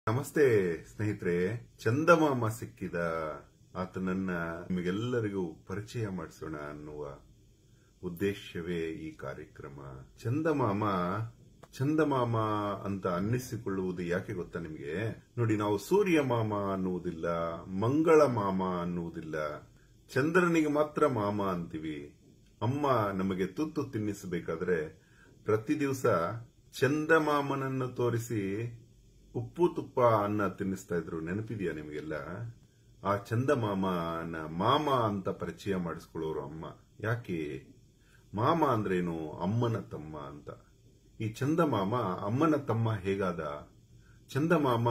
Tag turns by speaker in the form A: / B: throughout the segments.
A: ನಮಸ್ತೆ ಸ್ನೇಹಿತರೆ ಚಂದಮಾಮ ಸಿಕ್ಕಿದ ಆತನನ್ನ ನಿಮಗೆಲ್ಲರಿಗೂ ಪರಿಚಯ ಮಾಡಿಸೋಣ ಅನ್ನುವ ಉದ್ದೇಶವೇ ಈ ಕಾರ್ಯಕ್ರಮ ಚಂದಮಾಮ ಚಂದಮಾಮ ಅಂತ ಅನ್ನಿಸಿಕೊಳ್ಳುವುದು ಯಾಕೆ ಗೊತ್ತಾ ನಿಮಗೆ ನೋಡಿ ನಾವು ಸೂರ್ಯ ಮಾಮ ಅನ್ನುವುದಿಲ್ಲ ಮಂಗಳ ಮಾಮ ಅನ್ನುವುದಿಲ್ಲ ಚಂದ್ರನಿಗೆ ಮಾತ್ರ ಮಾಮ ಅಂತೀವಿ ಅಮ್ಮ ನಮಗೆ ತುತ್ತು ತಿನ್ನಿಸಬೇಕಾದ್ರೆ ಪ್ರತಿ ದಿವಸ ಚಂದಮಾಮನನ್ನು ತೋರಿಸಿ ಉಪ್ಪು ತುಪ್ಪ ಅನ್ನ ತಿನ್ನಿಸ್ತಾ ಇದ್ರು ನೆನಪಿದೆಯಾ ನಿಮಗೆಲ್ಲ ಆ ಚಂದಮಾಮನ ಮಾಮ ಅಂತ ಪರಿಚಯ ಮಾಡಿಸ್ಕೊಳ್ಳೋರು ಅಮ್ಮ ಯಾಕೆ ಮಾಮ ಅಂದ್ರೇನು ಅಮ್ಮನ ತಮ್ಮ ಅಂತ ಈ ಚಂದಮಾಮ ಅಮ್ಮನ ತಮ್ಮ ಹೇಗಾದ ಚಂದಮಾಮ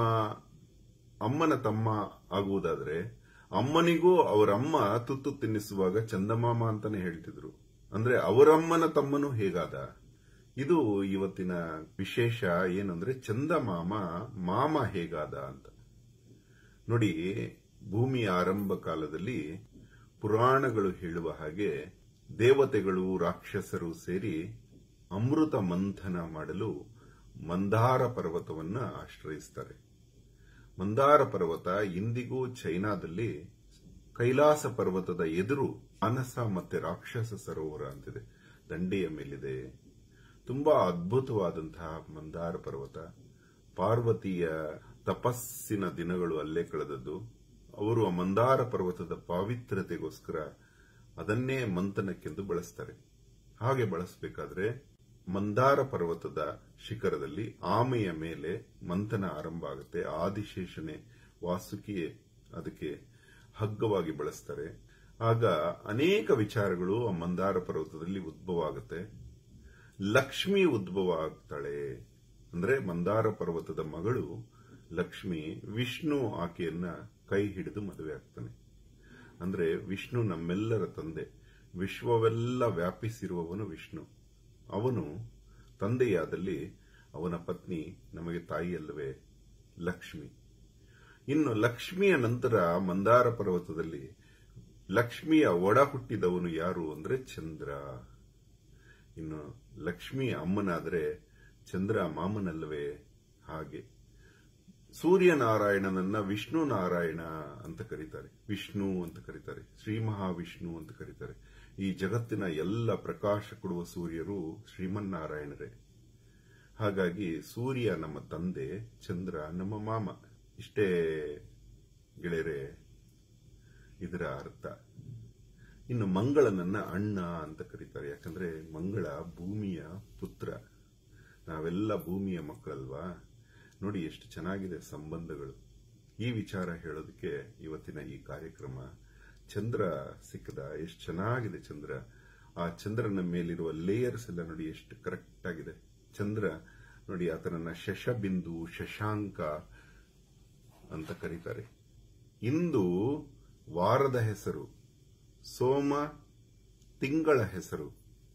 A: ಅಮ್ಮನ ತಮ್ಮ ಆಗುವುದಾದ್ರೆ ಅಮ್ಮನಿಗೂ ಅವರಮ್ಮ ತುತ್ತು ತಿನ್ನಿಸುವಾಗ ಚಂದಮಾಮ ಅಂತಾನೆ ಹೇಳ್ತಿದ್ರು ಅಂದ್ರೆ ಅವರಮ್ಮನ ತಮ್ಮನೂ ಹೇಗಾದ ಇದು ಇವತ್ತಿನ ವಿಶೇಷ ಏನಂದ್ರೆ ಚಂದಮಾಮ ಮಾಮ ಹೇಗಾದ ಅಂತ ನೋಡಿ ಭೂಮಿಯ ಆರಂಭ ಕಾಲದಲ್ಲಿ ಪುರಾಣಗಳು ಹೇಳುವ ಹಾಗೆ ದೇವತೆಗಳು ರಾಕ್ಷಸರು ಸೇರಿ ಅಮೃತ ಮಂಥನ ಮಾಡಲು ಮಂದಾರ ಪರ್ವತವನ್ನ ಆಶ್ರಯಿಸ್ತಾರೆ ಮಂದಾರ ಪರ್ವತ ಇಂದಿಗೂ ಚೈನಾದಲ್ಲಿ ಕೈಲಾಸ ಪರ್ವತದ ಎದುರು ಮಾನಸ ಮತ್ತೆ ರಾಕ್ಷಸ ಸರೋವರ ಅಂತಿದೆ ದಂಡೆಯ ಮೇಲಿದೆ ತುಂಬಾ ಅದ್ಭುತವಾದಂತಹ ಮಂದಾರ ಪರ್ವತ ಪಾರ್ವತಿಯ ತಪಸ್ಸಿನ ದಿನಗಳು ಅಲ್ಲೇ ಕಳೆದದ್ದು ಅವರು ಆ ಮಂದಾರ ಪರ್ವತದ ಪಾವಿತ್ರತೆಗೋಸ್ಕರ ಅದನ್ನೇ ಮಂಥನಕ್ಕೆಂದು ಬಳಸ್ತಾರೆ ಹಾಗೆ ಬಳಸಬೇಕಾದ್ರೆ ಮಂದಾರ ಪರ್ವತದ ಶಿಖರದಲ್ಲಿ ಆಮೆಯ ಮೇಲೆ ಮಂಥನ ಆರಂಭ ಆಗುತ್ತೆ ಆದಿಶೇಷನೆ ವಾಸುಕಿಯೇ ಅದಕ್ಕೆ ಹಗ್ಗವಾಗಿ ಬಳಸ್ತಾರೆ ಆಗ ಅನೇಕ ವಿಚಾರಗಳು ಆ ಮಂದಾರ ಪರ್ವತದಲ್ಲಿ ಉದ್ಭವ ಆಗುತ್ತೆ ಲಕ್ಷ್ಮಿ ಉದ್ಭವ ಆಗ್ತಾಳೆ ಅಂದ್ರೆ ಮಂದಾರ ಪರ್ವತದ ಮಗಳು ಲಕ್ಷ್ಮಿ ವಿಷ್ಣು ಆಕೆಯನ್ನ ಕೈ ಹಿಡಿದು ಮದುವೆ ಆಗ್ತಾನೆ ಅಂದ್ರೆ ವಿಷ್ಣು ನಮ್ಮೆಲ್ಲರ ತಂದೆ ವಿಶ್ವವೆಲ್ಲ ವ್ಯಾಪಿಸಿರುವವನು ವಿಷ್ಣು ಅವನು ತಂದೆಯಾದಲ್ಲಿ ಅವನ ಪತ್ನಿ ನಮಗೆ ತಾಯಿಯಲ್ಲವೇ ಲಕ್ಷ್ಮಿ ಇನ್ನು ಲಕ್ಷ್ಮಿಯ ನಂತರ ಮಂದಾರ ಪರ್ವತದಲ್ಲಿ ಲಕ್ಷ್ಮಿಯ ಒಡ ಹುಟ್ಟಿದವನು ಯಾರು ಅಂದ್ರೆ ಚಂದ್ರ ಇನ್ನು ಲಕ್ಷ್ಮಿ ಅಮ್ಮನಾದರೆ ಚಂದ್ರ ಮಾಮನಲ್ಲವೇ ಹಾಗೆ ಸೂರ್ಯನಾರಾಯಣನನ್ನ ವಿಷ್ಣು ನಾರಾಯಣ ಅಂತ ಕರೀತಾರೆ ವಿಷ್ಣು ಅಂತ ಕರೀತಾರೆ ಶ್ರೀ ಮಹಾವಿಷ್ಣು ಅಂತ ಕರೀತಾರೆ ಈ ಜಗತ್ತಿನ ಎಲ್ಲ ಪ್ರಕಾಶ ಕೊಡುವ ಸೂರ್ಯರು ಶ್ರೀಮನ್ನಾರಾಯಣರೇ ಹಾಗಾಗಿ ಸೂರ್ಯ ನಮ್ಮ ತಂದೆ ಚಂದ್ರ ನಮ್ಮ ಮಾಮ ಇಷ್ಟೇ ಗೆಳೆಯರೆ ಇದರ ಅರ್ಥ ಇನ್ನು ಮಂಗಳನನ್ನ ಅಣ್ಣ ಅಂತ ಕರೀತಾರೆ ಯಾಕಂದ್ರೆ ಮಂಗಳ ಭೂಮಿಯ ಪುತ್ರ ನಾವೆಲ್ಲ ಭೂಮಿಯ ಮಕ್ಕಳಲ್ವಾ ನೋಡಿ ಎಷ್ಟು ಚೆನ್ನಾಗಿದೆ ಸಂಬಂಧಗಳು ಈ ವಿಚಾರ ಹೇಳೋದಕ್ಕೆ ಇವತ್ತಿನ ಈ ಕಾರ್ಯಕ್ರಮ ಚಂದ್ರ ಸಿಕ್ಕದ ಎಷ್ಟು ಚೆನ್ನಾಗಿದೆ ಚಂದ್ರ ಆ ಚಂದ್ರನ ಮೇಲಿರುವ ಲೇಯರ್ಸ್ ಎಲ್ಲ ನೋಡಿ ಎಷ್ಟು ಕರೆಕ್ಟ್ ಆಗಿದೆ ಚಂದ್ರ ನೋಡಿ ಆತನನ್ನ ಶಶಬಿಂದು ಶಶಾಂಕ ಅಂತ ಕರೀತಾರೆ ಇಂದು ವಾರದ ಹೆಸರು ಸೋಮ ತಿಂಗಳ ಹೆಸರು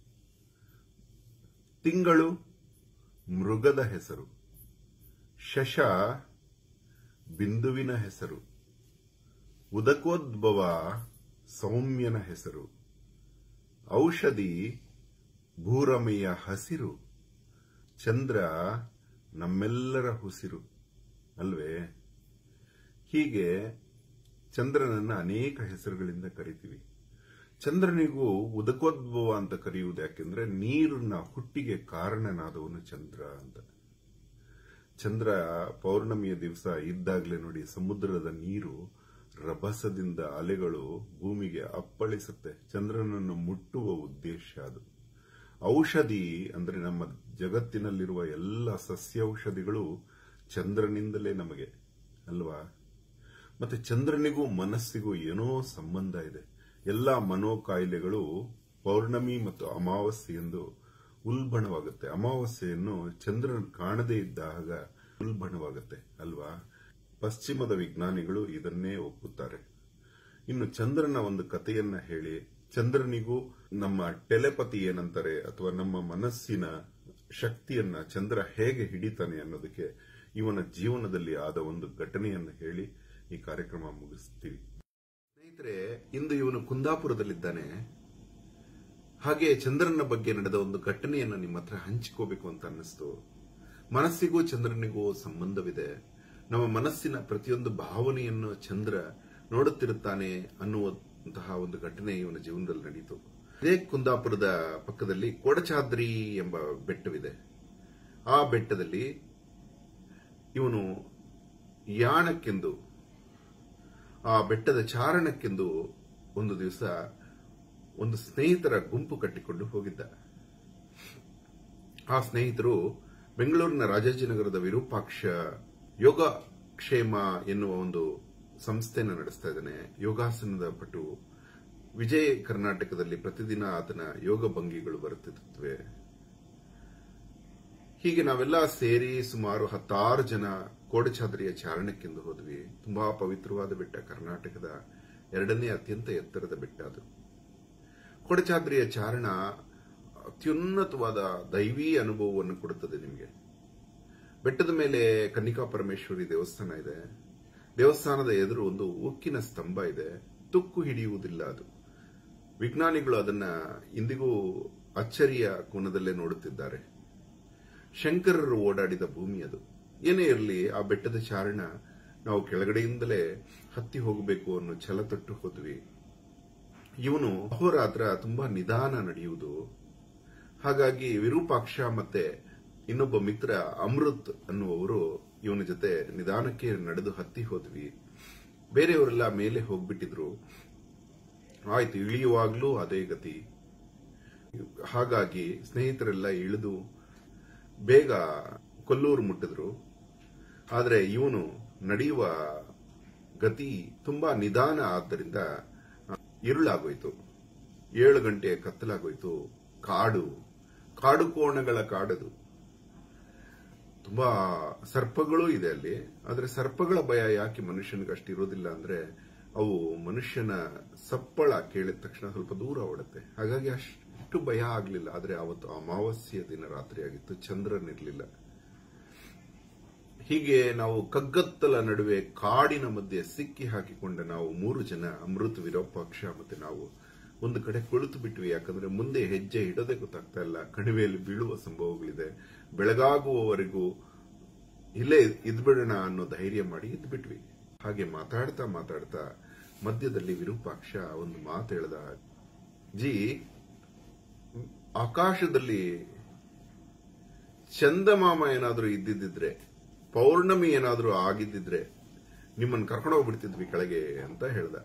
A: ತಿಂಗಳು ಮೃಗದ ಹೆಸರು ಶಶ ಬಿಂದುವಿನ ಹೆಸರು ಉದಕೋದ್ಭವ ಸೌಮ್ಯನ ಹೆಸರು ಔಷಧಿ ಭೂರಮೆಯ ಹಸಿರು ಚಂದ್ರ ನಮ್ಮೆಲ್ಲರ ಹುಸಿರು ಅಲ್ವೇ ಹೀಗೆ ಚಂದ್ರನನ್ನ ಅನೇಕ ಹೆಸರುಗಳಿಂದ ಕರಿತೀವಿ ಚಂದ್ರನಿಗೂ ಉದಕೋದ್ಭವ ಅಂತ ಕರೆಯುವುದು ಯಾಕೆಂದ್ರೆ ನೀರಿನ ಹುಟ್ಟಿಗೆ ಕಾರಣನಾದವನು ಚಂದ್ರ ಅಂತ ಚಂದ್ರ ಪೌರ್ಣಮಿಯ ದಿವಸ ಇದ್ದಾಗಲೇ ನೋಡಿ ಸಮುದ್ರದ ನೀರು ರಭಸದಿಂದ ಅಲೆಗಳು ಭೂಮಿಗೆ ಅಪ್ಪಳಿಸುತ್ತೆ ಚಂದ್ರನನ್ನು ಮುಟ್ಟುವ ಉದ್ದೇಶ ಅದು ಔಷಧಿ ಅಂದ್ರೆ ನಮ್ಮ ಜಗತ್ತಿನಲ್ಲಿರುವ ಎಲ್ಲ ಸಸ್ಯೌಷಧಿಗಳು ಚಂದ್ರನಿಂದಲೇ ನಮಗೆ ಅಲ್ವಾ ಮತ್ತೆ ಚಂದ್ರನಿಗೂ ಮನಸ್ಸಿಗೂ ಏನೋ ಸಂಬಂಧ ಇದೆ ಎಲ್ಲ ಮನೋಕಾಯಿಲೆಗಳು ಪೌರ್ಣಮಿ ಮತ್ತು ಅಮಾವಾಸ್ಯೆಯಂದು ಉಲ್ಬಣವಾಗುತ್ತೆ ಅಮಾವಾಸ್ಯೆಯನ್ನು ಚಂದ್ರನ ಕಾಣದೇ ಇದ್ದಾಗ ಉಲ್ಬಣವಾಗುತ್ತೆ ಅಲ್ವಾ ಪಶ್ಚಿಮದ ವಿಜ್ಞಾನಿಗಳು ಇದನ್ನೇ ಒಪ್ಪುತ್ತಾರೆ ಇನ್ನು ಚಂದ್ರನ ಒಂದು ಕಥೆಯನ್ನ ಹೇಳಿ ಚಂದ್ರನಿಗೂ ನಮ್ಮ ಟೆಲೆಪತಿ ಏನಂತಾರೆ ಅಥವಾ ನಮ್ಮ ಮನಸ್ಸಿನ ಶಕ್ತಿಯನ್ನ ಚಂದ್ರ ಹೇಗೆ ಹಿಡಿತಾನೆ ಅನ್ನೋದಕ್ಕೆ ಇವನ ಜೀವನದಲ್ಲಿ ಆದ ಒಂದು ಘಟನೆಯನ್ನು ಹೇಳಿ ಈ ಕಾರ್ಯಕ್ರಮ ಮುಗಿಸ್ತೀವಿ ಸ್ನೇಹಿತರೆ ಇಂದು ಇವನು ಕುಂದಾಪುರದಲ್ಲಿದ್ದಾನೆ ಹಾಗೆ ಚಂದ್ರನ ಬಗ್ಗೆ ನಡೆದ ಒಂದು ಘಟನೆಯನ್ನು ನಿಮ್ಮ ಹತ್ರ ಹಂಚಿಕೋಬೇಕು ಅಂತ ಅನ್ನಿಸ್ತು ಮನಸ್ಸಿಗೂ ಚಂದ್ರನಿಗೂ ಸಂಬಂಧವಿದೆ ನಮ್ಮ ಮನಸ್ಸಿನ ಪ್ರತಿಯೊಂದು ಭಾವನೆಯನ್ನು ಚಂದ್ರ ನೋಡುತ್ತಿರುತ್ತಾನೆ ಅನ್ನುವಂತಹ ಒಂದು ಘಟನೆ ಇವನ ಜೀವನದಲ್ಲಿ ನಡೆಯಿತು ಇದೇ ಕುಂದಾಪುರದ ಪಕ್ಕದಲ್ಲಿ ಕೊಡಚಾದ್ರಿ ಎಂಬ ಬೆಟ್ಟವಿದೆ ಆ ಬೆಟ್ಟದಲ್ಲಿ ಇವನು ಯಾಣಕ್ಕೆಂದು ಆ ಬೆಟ್ಟದ ಚಾರಣಕ್ಕೆಂದು ಒಂದು ದಿವಸ ಒಂದು ಸ್ನೇಹಿತರ ಗುಂಪು ಕಟ್ಟಿಕೊಂಡು ಹೋಗಿದ್ದ ಆ ಸ್ನೇಹಿತರು ಬೆಂಗಳೂರಿನ ರಾಜಾಜಿನಗರದ ವಿರೂಪಾಕ್ಷ ಯೋಗ ಕ್ಷೇಮ ಎನ್ನುವ ಒಂದು ಸಂಸ್ಥೆಯನ್ನು ನಡೆಸ್ತಾ ಇದ್ದಾನೆ ಯೋಗಾಸನದ ಪಟು ವಿಜಯ ಕರ್ನಾಟಕದಲ್ಲಿ ಪ್ರತಿದಿನ ಆತನ ಯೋಗ ಭಂಗಿಗಳು ಬರುತ್ತಿರುತ್ತವೆ ಹೀಗೆ ನಾವೆಲ್ಲ ಸೇರಿ ಸುಮಾರು ಹತ್ತಾರು ಜನ ಕೋಡಚಾದ್ರಿಯ ಚಾರಣಕ್ಕೆಂದು ಹೋದ್ವಿ ತುಂಬಾ ಪವಿತ್ರವಾದ ಬೆಟ್ಟ ಕರ್ನಾಟಕದ ಎರಡನೇ ಅತ್ಯಂತ ಎತ್ತರದ ಬೆಟ್ಟ ಅದು ಕೊಡಚಾದ್ರಿಯ ಚಾರಣ ಅತ್ಯುನ್ನತವಾದ ದೈವೀ ಅನುಭವವನ್ನು ಕೊಡುತ್ತದೆ ನಿಮಗೆ ಬೆಟ್ಟದ ಮೇಲೆ ಕನ್ನಿಕಾ ಪರಮೇಶ್ವರಿ ದೇವಸ್ಥಾನ ಇದೆ ದೇವಸ್ಥಾನದ ಎದುರು ಒಂದು ಉಕ್ಕಿನ ಸ್ತಂಭ ಇದೆ ತುಕ್ಕು ಹಿಡಿಯುವುದಿಲ್ಲ ಅದು ವಿಜ್ಞಾನಿಗಳು ಅದನ್ನ ಇಂದಿಗೂ ಅಚ್ಚರಿಯ ಕೋನದಲ್ಲೇ ನೋಡುತ್ತಿದ್ದಾರೆ ಶಂಕರರು ಓಡಾಡಿದ ಭೂಮಿ ಅದು ಏನೇ ಇರಲಿ ಆ ಬೆಟ್ಟದ ಚಾರಣ ನಾವು ಕೆಳಗಡೆಯಿಂದಲೇ ಹತ್ತಿ ಹೋಗಬೇಕು ಅನ್ನೋ ಛಲ ತೊಟ್ಟು ಹೋದ್ವಿ ಇವನು ಅಹೋರಾತ್ರ ತುಂಬಾ ನಿಧಾನ ನಡೆಯುವುದು ಹಾಗಾಗಿ ವಿರೂಪಾಕ್ಷ ಮತ್ತೆ ಇನ್ನೊಬ್ಬ ಮಿತ್ರ ಅಮೃತ್ ಅನ್ನುವವರು ಇವನ ಜೊತೆ ನಿಧಾನಕ್ಕೆ ನಡೆದು ಹತ್ತಿ ಹೋದ್ವಿ ಬೇರೆಯವರೆಲ್ಲ ಮೇಲೆ ಹೋಗ್ಬಿಟ್ಟಿದ್ರು ಆಯ್ತು ಇಳಿಯುವಾಗ್ಲೂ ಅದೇ ಗತಿ ಹಾಗಾಗಿ ಸ್ನೇಹಿತರೆಲ್ಲ ಇಳಿದು ಬೇಗ ಕೊಲ್ಲೂರು ಮುಟ್ಟಿದ್ರು ಆದರೆ ಇವನು ನಡೆಯುವ ಗತಿ ತುಂಬಾ ನಿಧಾನ ಆದ್ದರಿಂದ ഇരുಳಾಗೋಯ್ತು ಏಳು ಗಂಟೆ ಕತ್ತಲಾಗೋಯ್ತು ಕಾಡು ಕಾಡು ಕೋಣಗಳ ಕಾಡದು ತುಂಬಾ ಸರ್ಪಗಳು ಇದೆ ಅಲ್ಲಿ ಆದ್ರೆ ಸರ್ಪಗಳ ಭಯ ಯಾಕೆ ಮನುಷ್ಯನಿಗೆ ಅಷ್ಟು ಇರೋದಿಲ್ಲ ಅಂದ್ರೆ ಅವು ಮನುಷ್ಯನ ಸಪ್ಪಳ ಕೇಳಿದ ತಕ್ಷಣ ಸ್ವಲ್ಪ ದೂರ ಓಡುತ್ತೆ ಹಾಗಾಗಿ ಅಷ್ಟು ಭಯ ಆಗ್ಲಿಲ್ಲ ಆದ್ರೆ ಅವತ್ತು ಅಮಾವಾಸ್ಯ ದಿನ ರಾತ್ರಿ ಆಗಿತ್ತು ಚಂದ್ರನಿರ್ಲಿಲ್ಲ ಹೀಗೆ ನಾವು ಕಗ್ಗತ್ತಲ ನಡುವೆ ಕಾಡಿನ ಮಧ್ಯೆ ಸಿಕ್ಕಿ ಹಾಕಿಕೊಂಡ ನಾವು ಮೂರು ಜನ ಅಮೃತ ವಿರೂಪಾಕ್ಷ ಮತ್ತೆ ನಾವು ಒಂದು ಕಡೆ ಕುಳಿತು ಬಿಟ್ವಿ ಯಾಕಂದ್ರೆ ಮುಂದೆ ಹೆಜ್ಜೆ ಇಡೋದೇ ಗೊತ್ತಾಗ್ತಾ ಇಲ್ಲ ಕಣಿವೆಯಲ್ಲಿ ಬೀಳುವ ಸಂಭವಗಳಿದೆ ಬೆಳಗಾಗುವವರೆಗೂ ಇಲ್ಲೇ ಇದ್ಬಿಡೋಣ ಅನ್ನೋ ಧೈರ್ಯ ಮಾಡಿ ಇದ್ಬಿಟ್ವಿ ಹಾಗೆ ಮಾತಾಡ್ತಾ ಮಾತಾಡ್ತಾ ಮಧ್ಯದಲ್ಲಿ ವಿರೂಪಾಕ್ಷ ಒಂದು ಮಾತು ಹೇಳ್ದ ಜಿ ಆಕಾಶದಲ್ಲಿ ಚಂದಮಾಮ ಏನಾದ್ರೂ ಇದ್ದಿದ್ದಿದ್ರೆ ಪೌರ್ಣಮಿ ಏನಾದ್ರೂ ಆಗಿದ್ದಿದ್ರೆ ನಿಮ್ಮನ್ನು ಕರ್ಕೊಂಡು ಹೋಗ್ಬಿಡ್ತಿದ್ವಿ ಕೆಳಗೆ ಅಂತ ಹೇಳ್ದ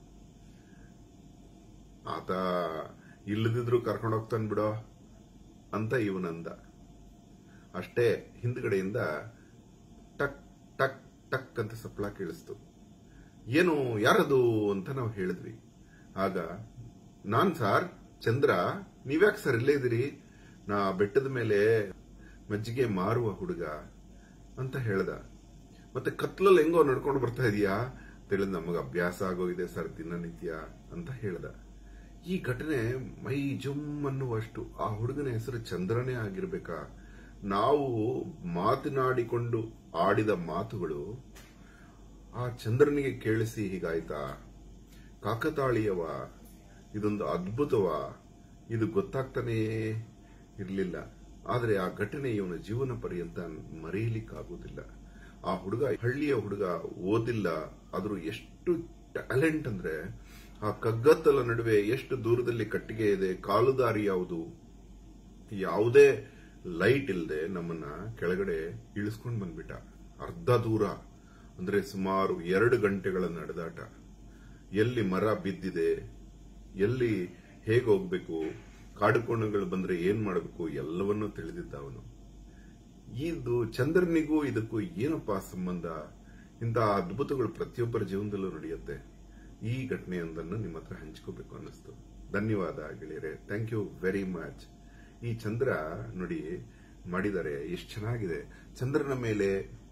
A: ಆತ ಇಲ್ಲದಿದ್ರು ಕರ್ಕೊಂಡು ಹೋಗ್ತಾನೆ ಬಿಡೋ ಅಂತ ಇವನಂದ ಅಷ್ಟೇ ಹಿಂದ್ಗಡೆಯಿಂದ ಟಕ್ ಟಕ್ ಟಕ್ ಅಂತ ಸಪ್ಪಳ ಕೇಳಿಸ್ತು ಏನು ಯಾರದು ಅಂತ ನಾವು ಹೇಳಿದ್ವಿ ಆಗ ನಾನ್ ಸಾರ್ ಚಂದ್ರ ನೀವ್ಯಾಕೆ ಸರ್ ಇಲ್ಲೇ ಇದ್ದೀರಿ ನಾ ಬೆಟ್ಟದ ಮೇಲೆ ಮಜ್ಜಿಗೆ ಮಾರುವ ಹುಡುಗ ಅಂತ ಹೇಳ್ದ ಮತ್ತೆ ಕತ್ಲಲ್ಲಿ ಹೆಂಗೋ ನಡ್ಕೊಂಡು ಬರ್ತಾ ಇದೀಯಾ ತಿಳಿದ್ ನಮಗ ಅಭ್ಯಾಸ ಆಗೋಗಿದೆ ಸರ್ ದಿನನಿತ್ಯ ಅಂತ ಹೇಳ್ದ ಈ ಘಟನೆ ಮೈ ಜುಮ್ ಅನ್ನುವಷ್ಟು ಆ ಹುಡುಗನ ಹೆಸರು ಚಂದ್ರನೇ ಆಗಿರ್ಬೇಕಾ ನಾವು ಮಾತನಾಡಿಕೊಂಡು ಆಡಿದ ಮಾತುಗಳು ಆ ಚಂದ್ರನಿಗೆ ಕೇಳಿಸಿ ಹೀಗಾಯ್ತಾ ಕಾಕತಾಳೀಯವ ಇದೊಂದು ಅದ್ಭುತವ ಇದು ಗೊತ್ತಾಗ್ತಾನೇ ಇರಲಿಲ್ಲ ಆದರೆ ಆ ಘಟನೆ ಇವನ ಜೀವನ ಪರ್ಯಂತ ಮರೆಯಲಿಕ್ಕಾಗುವುದಿಲ್ಲ ಆ ಹುಡುಗ ಹಳ್ಳಿಯ ಹುಡುಗ ಓದಿಲ್ಲ ಆದ್ರೂ ಎಷ್ಟು ಟ್ಯಾಲೆಂಟ್ ಅಂದ್ರೆ ಆ ಕಗ್ಗತ್ತಲ ನಡುವೆ ಎಷ್ಟು ದೂರದಲ್ಲಿ ಕಟ್ಟಿಗೆ ಇದೆ ಕಾಲುದಾರಿ ಯಾವುದು ಯಾವುದೇ ಲೈಟ್ ಇಲ್ಲದೆ ನಮ್ಮನ್ನ ಕೆಳಗಡೆ ಇಳಿಸ್ಕೊಂಡು ಬಂದ್ಬಿಟ್ಟ ಅರ್ಧ ದೂರ ಅಂದ್ರೆ ಸುಮಾರು ಎರಡು ಗಂಟೆಗಳ ನಡೆದಾಟ ಎಲ್ಲಿ ಮರ ಬಿದ್ದಿದೆ ಎಲ್ಲಿ ಹೇಗೆ ಹೋಗ್ಬೇಕು ಕಾಡುಕೋಣಗಳು ಬಂದ್ರೆ ಏನ್ ಮಾಡಬೇಕು ಎಲ್ಲವನ್ನೂ ತಿಳಿದಿದ್ದ ಅವನು ಇದು ಚಂದ್ರನಿಗೂ ಇದಕ್ಕೂ ಏನಪ್ಪಾ ಸಂಬಂಧ ಇಂತಹ ಅದ್ಭುತಗಳು ಪ್ರತಿಯೊಬ್ಬರ ಜೀವನದಲ್ಲೂ ನಡೆಯುತ್ತೆ ಈ ಘಟನೆಯೊಂದನ್ನು ನಿಮ್ಮ ಹತ್ರ ಹಂಚ್ಕೋಬೇಕು ಅನ್ನಿಸ್ತು ಧನ್ಯವಾದ ಗೆಳೆಯರೆ ಥ್ಯಾಂಕ್ ಯು ವೆರಿ ಮಚ್ ಈ ಚಂದ್ರ ನೋಡಿ ಮಾಡಿದ್ದಾರೆ ಎಷ್ಟು ಚೆನ್ನಾಗಿದೆ ಚಂದ್ರನ ಮೇಲೆ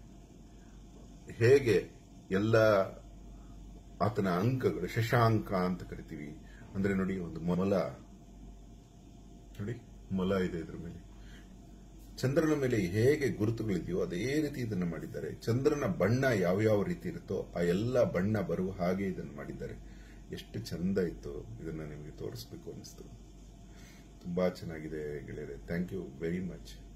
A: ಹೇಗೆ ಎಲ್ಲ ಆತನ ಅಂಕಗಳು ಶಶಾಂಕ ಅಂತ ಕರಿತೀವಿ ಅಂದ್ರೆ ನೋಡಿ ಒಂದು ಮೊಲ ನೋಡಿ ಮೊಲ ಇದೆ ಇದ್ರ ಮೇಲೆ ಚಂದ್ರನ ಮೇಲೆ ಹೇಗೆ ಗುರುತುಗಳಿದೆಯೋ ಅದೇ ರೀತಿ ಇದನ್ನು ಮಾಡಿದ್ದಾರೆ ಚಂದ್ರನ ಬಣ್ಣ ಯಾವ ಯಾವ ರೀತಿ ಇರುತ್ತೋ ಆ ಎಲ್ಲ ಬಣ್ಣ ಬರುವ ಹಾಗೆ ಇದನ್ನು ಮಾಡಿದ್ದಾರೆ ಎಷ್ಟು ಚಂದ ಇತ್ತು ಇದನ್ನ ನಿಮಗೆ ತೋರಿಸ್ಬೇಕು ಅನಿಸ್ತು ತುಂಬಾ ಚೆನ್ನಾಗಿದೆ ಗೆಳೆಯರೆ ಥ್ಯಾಂಕ್ ಯು ವೆರಿ ಮಚ್